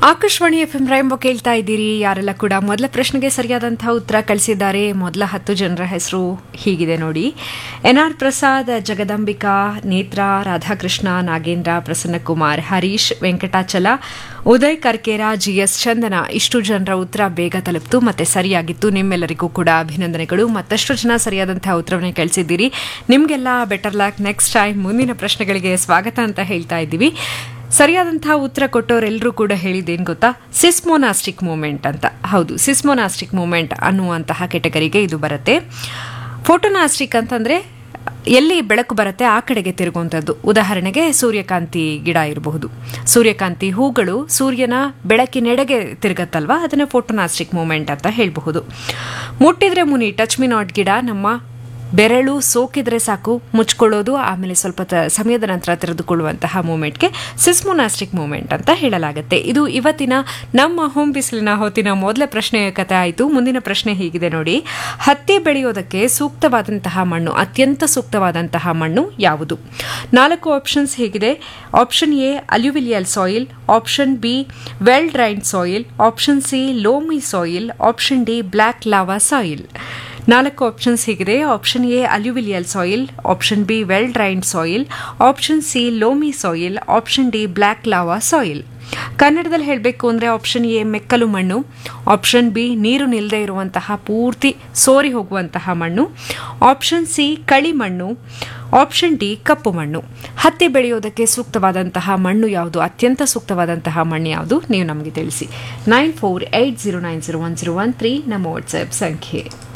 Akashvani F M rainbow ಕೇಳ್ತಾ ಇದ್ದೀರಿ ಯಾರೆಲ್ಲ ಕೂಡ ಮೊದಲ ಪ್ರಶ್ನೆಗೆ ಸರಿಯಾದಂತಹ ಉತ್ತರ ಕಳಿಸಿದ್ದಾರೆ ಮೊದಲ ಹತ್ತು ಜನರ ಹೆಸರು ಹೀಗಿದೆ ನೋಡಿ N R Prasad Jagadambika Netra Radhakrishna Nagendra Prasannakumar Harish Venkatachala Uday Karkera G S Chandana ಇಷ್ಟು ಜನರ ಉತ್ತರ ಬೇಗ ತಲುಪಿತು ಮತ್ತೆ ಸರಿಯಾಗಿತ್ತು ನಿಮ್ಮೆಲ್ಲರಿಗೂ ಕೂಡ ಅಭಿನಂದನೆಗಳು ಮತ್ತಷ್ಟು ಜನ ಸರಿಯಾದಂತಹ ಉತ್ತರವನ್ನೇ ಕಳಿಸಿದ್ದೀರಿ ನಿಮಗೆಲ್ಲ ಬೆಟರ್ ಲ್ಯಾಕ್ ನೆಕ್ಸ್ಟ್ ಟೈಮ್ ಮುಂದಿನ ಪ್ರಶ್ನೆಗಳಿಗೆ ಸ್ವಾಗತ ಅಂತ ಹೇಳ್ತಾ ಇದ್ದೀವಿ ಸರಿಯಾದಂತಹ ಉತ್ತರ ಕೊಟ್ಟವರೆಲ್ಲರೂ ಕೂಡ ಹೇಳಿದ್ದೇನು ಗೊತ್ತಾ ಸಿಸ್ಮೋನಾಸ್ಟಿಕ್ ಮೂಮೆಂಟ್ ಅಂತ ಹೌದು ಸಿಸ್ಮೋನಾಸ್ಟಿಕ್ ಮೂಮೆಂಟ್ ಅನ್ನುವಂತಹ ಕೆಟಗರಿಗೆ ಇದು ಬರುತ್ತೆ ಫೋಟೋನಾಸ್ಟಿಕ್ ಅಂತಂದ್ರೆ ಎಲ್ಲಿ ಬೆಳಕು ಬರುತ್ತೆ ಆ ಕಡೆಗೆ ತಿರುಗುವಂಥದ್ದು ಉದಾಹರಣೆಗೆ ಸೂರ್ಯಕಾಂತಿ ಗಿಡ ಇರಬಹುದು ಸೂರ್ಯಕಾಂತಿ ಹೂಗಳು ಸೂರ್ಯನ ಬೆಳಕಿನೆಡೆಗೆ ತಿರುಗತ್ತಲ್ವಾ ಅದನ್ನು ಫೋಟೋನಾಸ್ಟಿಕ್ ಮೂಮೆಂಟ್ ಅಂತ ಹೇಳಬಹುದು ಮುಟ್ಟಿದ್ರೆ ಮುನಿ ಟಚ್ ಮಿ ನಾಟ್ ಗಿಡ ನಮ್ಮ ಬೆರಳು ಸೋಕಿದ್ರೆ ಸಾಕು ಮುಚ್ಕೊಳ್ಳೋದು ಆಮೇಲೆ ಸ್ವಲ್ಪ ತ- ಸಮಯದ ನಂತರ ತೆರೆದುಕೊಳ್ಳುವಂತಹ ಮೂಮೆಂಟ್ಗೆ ಸಿಸ್ಮೋನಾಸ್ಟಿಕ್ ಮೂಮೆಂಟ್ ಅಂತ ಹೇಳಲಾಗುತ್ತೆ ಇದು ಇವತ್ತಿನ ನಮ್ಮ ಹೋಮ್ ಬಿಸಿಲಿನ ಹೊತ್ತಿನ ಮೊದಲ ಪ್ರಶ್ನೆಯ ಕಥೆ ಆಯಿತು ಮುಂದಿನ ಪ್ರಶ್ನೆ ಹೀಗಿದೆ ನೋಡಿ ಹತ್ತಿ ಬೆಳೆಯೋದಕ್ಕೆ ಸೂಕ್ತವಾದಂತಹ ಮಣ್ಣು ಅತ್ಯಂತ ಸೂಕ್ತವಾದಂತಹ ಮಣ್ಣು ಯಾವುದು ನಾಲ್ಕು ಆಪ್ಷನ್ಸ್ ಹೇಗಿದೆ option A alluvial soil option B well drained soil option C loamy soil option D black lava soil ನಾಲ್ಕು ಆಪ್ಷನ್ಸ್ ಹೀಗಿದೆ option A alluvial soil option B well drained soil option C loamy soil option D black lava soil ಕನ್ನಡದಲ್ಲಿ ಹೇಳಬೇಕು ಅಂದರೆ option A ಮೆಕ್ಕಲು ಮಣ್ಣು option B ನೀರು ನಿಲ್ಲದೆ ಇರುವಂತಹ ಪೂರ್ತಿ ಸೋರಿ ಹೋಗುವಂತಹ ಮಣ್ಣು ಆಪ್ಷನ್ ಸಿ ಕಳಿ ಮಣ್ಣು ಆಪ್ಷನ್ ಡಿ ಕಪ್ಪು ಮಣ್ಣು ಹತ್ತಿ ಬೆಳೆಯೋದಕ್ಕೆ ಸೂಕ್ತವಾದಂತಹ ಮಣ್ಣು ಯಾವುದು ಅತ್ಯಂತ ಸೂಕ್ತವಾದಂತಹ ಮಣ್ಣು ಯಾವುದು ನೀವು ನಮಗೆ ತಿಳಿಸಿ nine four eight zero nine zero one zero one three ನಮ್ಮ ವಾಟ್ಸ್ಆ್ಯಪ್ ಸಂಖ್ಯೆ